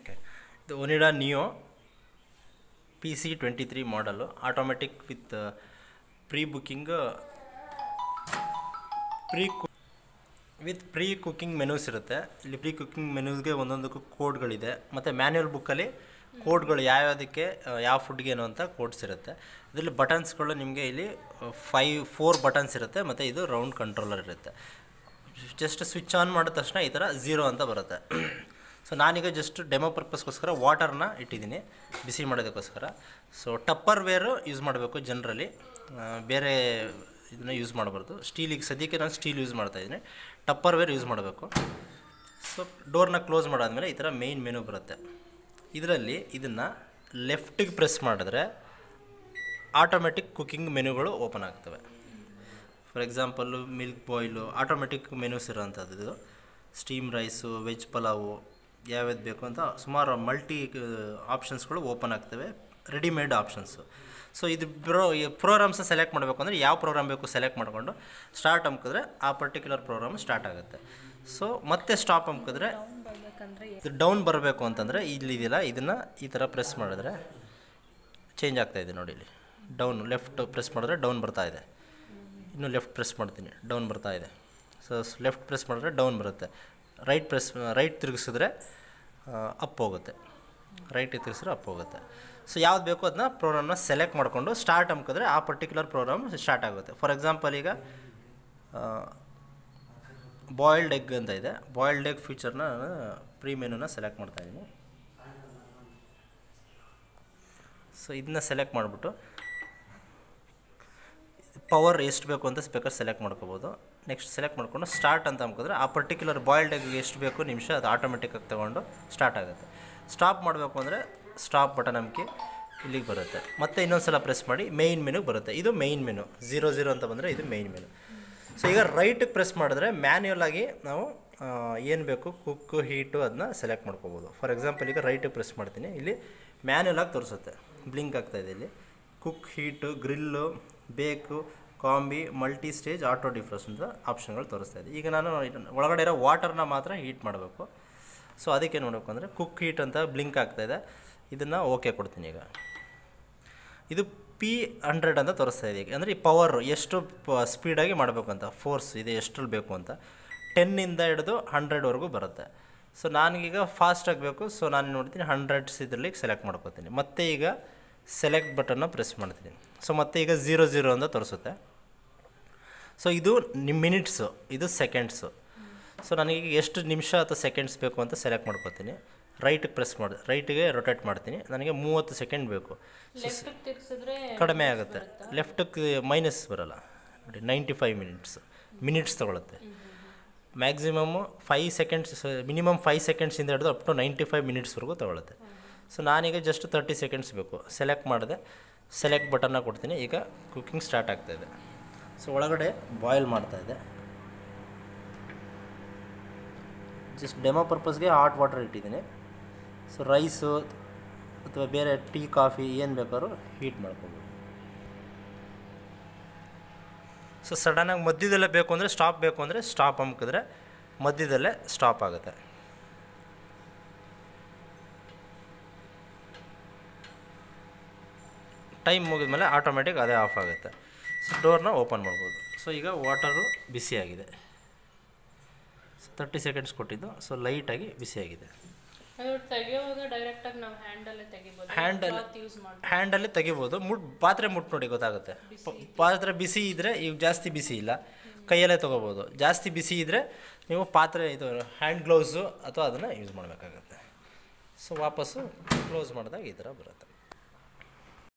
okay ಇದು Onida neo P C twenty three ಮಾಡಲು automatic with pre booking pre ಕು with pre cooking menus ಇರುತ್ತೆ ಇಲ್ಲಿ ಪ್ರೀ ಕುಕ್ಕಿಂಗ್ ಮೆನೂಸ್ಗೆ ಒಂದೊಂದಕ್ಕೂ ಕೋಡ್ಗಳಿದೆ ಮತ್ತು ಮ್ಯಾನ್ಯಲ್ ಬುಕ್ಕಲ್ಲಿ ಕೋಡ್ಗಳು ಯಾವ್ಯಾವುದಕ್ಕೆ ಆ, ಯಾವ ಫುಡ್ಗೆ ಏನು ಅಂತ ಕೋಡ್ಸ್ ಇರುತ್ತೆ ಇದರಲ್ಲಿ ಬಟನ್ಸ್ಗಳು ನಿಮಗೆ ಇಲ್ಲಿ ಫೈವ್ ಫೋರ್ ಬಟನ್ಸ್ ಇರುತ್ತೆ ಮತ್ತು ಇದು ರೌಂಡ್ ಕಂಟ್ರೋಲರ್ ಇರುತ್ತೆ ಜಸ್ಟ್ ಸ್ವಿಚ್ ಆನ್ ಮಾಡಿದ ತಕ್ಷಣ ಈ ಥರ ಝೀರೋ ಅಂತ ಬರುತ್ತೆ ಸೊ ನಾನೀಗ ಜಸ್ಟ್ ಡೆಮೋ ಪರ್ಪಸ್ಗೋಸ್ಕರ ವಾಟರ್ನ ಇಟ್ಟಿದ್ದೀನಿ ಬಿಸಿ ಮಾಡೋದಕ್ಕೋಸ್ಕರ ಸೊ ಟಪ್ಪರ್ ವೇರು ಯೂಸ್ ಮಾಡಬೇಕು ಜನರಲಿ ಬೇರೆ ಇದನ್ನ ಯೂಸ್ ಮಾಡಬಾರ್ದು ಸ್ಟೀಲಿಗೆ ಸದ್ಯಕ್ಕೆ ನಾನು ಸ್ಟೀಲ್ ಯೂಸ್ ಮಾಡ್ತಾಯಿದ್ದೀನಿ ಟಪ್ಪರ್ ವೇರ್ ಯೂಸ್ ಮಾಡಬೇಕು ಸೊ ಡೋರ್ನ ಕ್ಲೋಸ್ ಮಾಡಾದ್ಮೇಲೆ ಈ ಥರ ಮೇಯ್ನ್ ಮೆನು ಬರುತ್ತೆ ಇದರಲ್ಲಿ ಇದನ್ನು ಲೆಫ್ಟಿಗೆ ಪ್ರೆಸ್ ಮಾಡಿದ್ರೆ ಆಟೋಮೆಟಿಕ್ ಕುಕ್ಕಿಂಗ್ ಮೆನುಗಳು ಓಪನ್ ಆಗ್ತವೆ for example milk boil automatic menus ಇರೋವಂಥದ್ದು ಇದು ಸ್ಟೀಮ್ ರೈಸು ವೆಜ್ ಪಲಾವು ಯಾವ್ಯಾವ್ದು ಬೇಕು ಅಂತ ಸುಮಾರು ಮಲ್ಟಿ ಆಪ್ಷನ್ಸ್ಗಳು ಓಪನ್ ಆಗ್ತವೆ ರೆಡಿಮೇಡ್ ಆಪ್ಷನ್ಸು ಸೊ ಇದು ಪ್ರೋ ಪ್ರೋಗ್ರಾಮ್ಸ್ ಸೆಲೆಕ್ಟ್ ಮಾಡಬೇಕು ಅಂದರೆ ಯಾವ ಪ್ರೋಗ್ರಾಮ್ ಬೇಕು ಸೆಲೆಕ್ಟ್ ಮಾಡಿಕೊಂಡು ಸ್ಟಾರ್ಟ್ ಅಮ್ಕಿದ್ರೆ ಆ ಪರ್ಟಿಕ್ಯುಲರ್ ಪ್ರೋಗ್ರಾಮ್ ಸ್ಟಾರ್ಟ್ ಆಗುತ್ತೆ ಸೊ ಮತ್ತೆ ಸ್ಟಾಪ್ ಅಮ್ಕಿದ್ರೆ ಬರ್ಬೇಕಂದ್ರೆ ಇದು ಡೌನ್ ಬರಬೇಕು ಅಂತಂದರೆ ಇಲ್ಲಿದೆಯಲ್ಲ ಇದನ್ನು ಈ ಥರ ಪ್ರೆಸ್ ಮಾಡಿದ್ರೆ ಚೇಂಜ್ ಆಗ್ತಾ ಇದೆ ನೋಡಿ ಇಲ್ಲಿ ಡೌನ್ ಲೆಫ್ಟ್ ಪ್ರೆಸ್ ಮಾಡಿದ್ರೆ ಡೌನ್ ಬರ್ತಾ ಇದೆ ಇನ್ನು ಲೆಫ್ಟ್ ಪ್ರೆಸ್ ಮಾಡ್ತೀನಿ ಡೌನ್ ಬರ್ತಾ ಇದೆ ಸೊ ಲೆಫ್ಟ್ ಪ್ರೆಸ್ ಮಾಡಿದ್ರೆ ಡೌನ್ ಬರುತ್ತೆ ರೈಟ್ ಪ್ರೆಸ್ ರೈಟ್ ತಿರುಗಿಸಿದ್ರೆ ಅಪ್ ಹೋಗುತ್ತೆ ರೈಟ್ ತಿರುಗಿಸಿದ್ರೆ ಅಪ್ ಹೋಗುತ್ತೆ ಸೊ ಯಾವ್ದು ಬೇಕೋ ಅದನ್ನ ಪ್ರೋಗ್ರಾಮ್ನ ಸೆಲೆಕ್ಟ್ ಮಾಡಿಕೊಂಡು ಸ್ಟಾರ್ಟ್ ಅಮ್ಕಿದ್ರೆ ಆ ಪರ್ಟಿಕ್ಯುಲರ್ ಪ್ರೋಗ್ರಾಮ್ ಸ್ಟಾರ್ಟ್ ಆಗುತ್ತೆ ಫಾರ್ ಎಕ್ಸಾಂಪಲ್ ಈಗ ಬಾಯ್ಲ್ಡ್ ಎಗ್ ಅಂತ ಇದೆ ಬಾಯ್ಲ್ಡ್ ಎಗ್ ಫೀಚರ್ನ ನಾನು ಪ್ರೀ ಮೆನುನ ಸೆಲೆಕ್ಟ್ ಮಾಡ್ತಾ ಇದ್ದೀನಿ ಸೊ ಇದನ್ನ ಸೆಲೆಕ್ಟ್ ಮಾಡಿಬಿಟ್ಟು ಪವರ್ ಎಷ್ಟು ಬೇಕು ಅಂತ ಬೇಕಾದ್ರೆ ಸೆಲೆಕ್ಟ್ ಮಾಡ್ಕೋಬೋದು ನೆಕ್ಸ್ಟ್ ಸೆಲೆಕ್ಟ್ ಮಾಡಿಕೊಂಡು ಸ್ಟಾರ್ಟ್ ಅಂತ ಅನ್ಕಿದ್ರೆ ಆ ಪರ್ಟಿಕ್ಯುಲರ್ ಬಾಯ್ಲ್ಡ್ ಎಗ್ ಎಷ್ಟು ಬೇಕು ನಿಮಿಷ ಅದು ಆಟೋಮೆಟಿಕ್ಕಾಗಿ ತೊಗೊಂಡು ಸ್ಟಾರ್ಟ್ ಆಗುತ್ತೆ ಸ್ಟಾಪ್ ಮಾಡಬೇಕು ಅಂದರೆ ಸ್ಟಾಪ್ ಬಟನ್ ಅಮ್ಕಿ ಇಲ್ಲಿಗೆ ಬರುತ್ತೆ ಮತ್ತೆ ಇನ್ನೊಂದು ಸಲ ಪ್ರೆಸ್ ಮಾಡಿ ಮೇಯ್ನ್ ಮೆನುಗೆ ಬರುತ್ತೆ ಇದು ಮೇಯ್ನ್ ಮೆನು ಝೀರೋ ಝೀರೋ ಅಂತ ಬಂದರೆ ಇದು ಮೇಯ್ನ್ ಮೆನು ಸೊ ಈಗ ರೈಟಿಗೆ ಪ್ರೆಸ್ ಮಾಡಿದ್ರೆ ಮ್ಯಾನ್ಯುಯಲ್ ಆಗಿ ನಾವು ಏನು ಬೇಕು ಕುಕ್ಕು ಹೀಟು ಅದನ್ನ ಸೆಲೆಕ್ಟ್ ಮಾಡ್ಕೋಬೋದು ಫಾರ್ ಎಕ್ಸಾಂಪಲ್ ಈಗ ರೈಟಿಗೆ ಪ್ರೆಸ್ ಮಾಡ್ತೀನಿ ಇಲ್ಲಿ ಮ್ಯಾನ್ಯುಯಲ್ ಆಗಿ ತೋರಿಸುತ್ತೆ ಬ್ಲಿಂಕ್ ಆಗ್ತಾ ಇದೆ ಇಲ್ಲಿ ಕುಕ್ ಹೀಟು ಗ್ರಿಲ್ಲು ಬೇಕು combi multi stage auto defrost ಅಂತ ಆಪ್ಷನ್ಗಳು ತೋರಿಸ್ತಾ ಇದೆ ಈಗ ನಾನು ಇದನ್ನ ಒಳಗಡೆ ಇರೋ ವಾಟರ್ನ ಮಾತ್ರ ಹೀಟ್ ಮಾಡಬೇಕು ಸೊ ಅದಕ್ಕೆ ನೋಡಬೇಕು ಅಂದರೆ ಕುಕ್ ಹೀಟ್ ಅಂತ ಬ್ಲಿಂಕ್ ಆಗ್ತಾ ಇದೆ ಇದನ್ನು ಓಕೆ ಕೊಡ್ತೀನಿ ಈಗ ಇದು ಪಿ ಹಂಡ್ರೆಡ್ ಅಂತ ತೋರಿಸ್ತಾ ಇದೆ ಈಗ ಅಂದರೆ ಈ ಪವರ್ ಎಷ್ಟು ಪ ಸ್ಪೀಡಾಗಿ ಮಾಡಬೇಕು ಅಂತ ಫೋರ್ಸ್ ಇದೆ ಎಷ್ಟ್ರಲ್ಲಿ ಬೇಕು ಅಂತ ಟೆನ್ನಿಂದ ಹಿಡಿದು ಹಂಡ್ರೆಡ್ವರೆಗೂ ಬರುತ್ತೆ ಸೊ ನನಗೀಗ ಫಾಸ್ಟ್ ಆಗಬೇಕು ಸೊ ನಾನು ನೋಡ್ತೀನಿ ಹಂಡ್ರೆಡ್ಸ್ ಇದರಲ್ಲಿ ಸೆಲೆಕ್ಟ್ ಮಾಡ್ಕೋತೀನಿ ಮತ್ತೆ ಈಗ ಸೆಲೆಕ್ಟ್ ಬಟನ್ನ ಪ್ರೆಸ್ ಮಾಡ್ತೀನಿ ಸೊ ಮತ್ತೆ ಈಗ ಝೀರೋ ಝೀರೋ ಅಂತ ತೋರಿಸುತ್ತೆ ಸೊ ಇದು ನಿಮ್ಮ ಮಿನಿಟ್ಸು ಇದು ಸೆಕೆಂಡ್ಸು ಸೊ ನನಗೆ ಎಷ್ಟು ನಿಮಿಷ ಅಥವಾ ಸೆಕೆಂಡ್ಸ್ ಬೇಕು ಅಂತ ಸೆಲೆಕ್ಟ್ ಮಾಡ್ಕೋತೀನಿ ರೈಟಿಗೆ ಪ್ರೆಸ್ ಮಾಡಿ ರೈಟಿಗೆ ರೊಟೇಟ್ ಮಾಡ್ತೀನಿ ನನಗೆ ಮೂವತ್ತು ಸೆಕೆಂಡ್ ಬೇಕು ಲೆಫ್ಟ್ ತಿರ್ಸಿದ್ರೆ ಕಡಿಮೆ ಆಗುತ್ತೆ ಲೆಫ್ಟಕ್ಕೆ ಮೈನಸ್ ಬರಲ್ಲ ನೋಡಿ ನೈಂಟಿ ಫೈವ್ ಮಿನಿಟ್ಸ್ ಮಿನಿಟ್ಸ್ ತೊಗೊಳುತ್ತೆ maximum five seconds minimum five ಸೆಕೆಂಡ್ಸಿಂದ ಹಿಡಿದು ಅಪ್ ಟು ನೈಂಟಿ ಫೈವ್ ಮಿನಿಟ್ಸ್ವರೆಗೂ ತೊಗೊಳುತ್ತೆ ಸೊ ನಾನೀಗ ಜಸ್ಟ್ ತರ್ಟಿ ಸೆಕೆಂಡ್ಸ್ ಬೇಕು ಸೆಲೆಕ್ಟ್ ಮಾಡಿದೆ ಸೆಲೆಕ್ಟ್ ಬಟನ್ನ ಕೊಡ್ತೀನಿ ಈಗ ಕುಕ್ಕಿಂಗ್ ಸ್ಟಾರ್ಟ್ ಆಗ್ತಾಯಿದೆ ಸೊ ಒಳಗಡೆ ಬಾಯ್ಲ್ ಮಾಡ್ತಾಯಿದೆ ಜಸ್ಟ್ ಡೆಮೋ ಪರ್ಪಸ್ಗೆ ಹಾಟ್ ವಾಟರ್ ಇಟ್ಟಿದ್ದೀನಿ ಸೊ ರೈಸು ಅಥವಾ ಬೇರೆ ಟೀ ಕಾಫಿ ಏನು ಬೇಕಾದ್ರೂ ಹೀಟ್ ಮಾಡ್ಕೋಬೋದು ಸೊ ಸಡನ್ನಾಗಿ ಮಧ್ಯದಲ್ಲೇ ಬೇಕು ಅಂದರೆ ಸ್ಟಾಪ್ ಬೇಕು ಅಂದರೆ ಸ್ಟಾಪ್ ಅಮ್ಕಿದ್ರೆ ಮಧ್ಯದಲ್ಲೇ ಸ್ಟಾಪ್ ಆಗುತ್ತೆ ಟೈಮ್ ಮುಗಿದ್ಮೇಲೆ ಆಟೋಮೆಟಿಕ್ ಅದೇ ಆಫ್ ಆಗುತ್ತೆ ಸೊ ಡೋರ್ನ ಓಪನ್ ಮಾಡ್ಬೋದು ಸೊ ಈಗ ವಾಟರು ಬಿಸಿಯಾಗಿದೆ ಸೊ ತರ್ಟಿ ಸೆಕೆಂಡ್ಸ್ ಕೊಟ್ಟಿದ್ದು ಸೊ ಲೈಟಾಗಿ ಬಿಸಿಯಾಗಿದೆ ಅದು ತೆಗಿಯೋವಾಗ ಡೈರೆಕ್ಟ್ ಆಗಿ ನಾವು ಹ್ಯಾಂಡಲ್ಲೇ ತೆಗಿಬೋದು ಹ್ಯಾಂಡಲ್ ಯೂಸ್ ಮಾಡಿ ಹ್ಯಾಂಡಲ್ಲಿ ತೆಗಿಬೋದು ಮುಟ್ ಪಾತ್ರೆ ಮುಟ್ಟು ನೋಡಿ ಗೊತ್ತಾಗುತ್ತೆ ಪ- ಪಾತ್ರೆ ಬಿಸಿ ಇದ್ದರೆ ಈಗ ಜಾಸ್ತಿ ಬಿಸಿ ಇಲ್ಲ ಕೈಯಲ್ಲೇ ತೊಗೋಬೋದು ಜಾಸ್ತಿ ಬಿಸಿ ಇದ್ದರೆ ನೀವು ಪಾತ್ರೆ ಇದು ಹ್ಯಾಂಡ್ ಗ್ಲೌಸು ಅಥವಾ ಅದನ್ನು ಯೂಸ್ ಮಾಡಬೇಕಾಗತ್ತೆ ಸೊ ವಾಪಸ್ಸು ಕ್ಲೋಸ್ ಮಾಡಿದಾಗ ಈ ಥರ ಬರುತ್ತೆ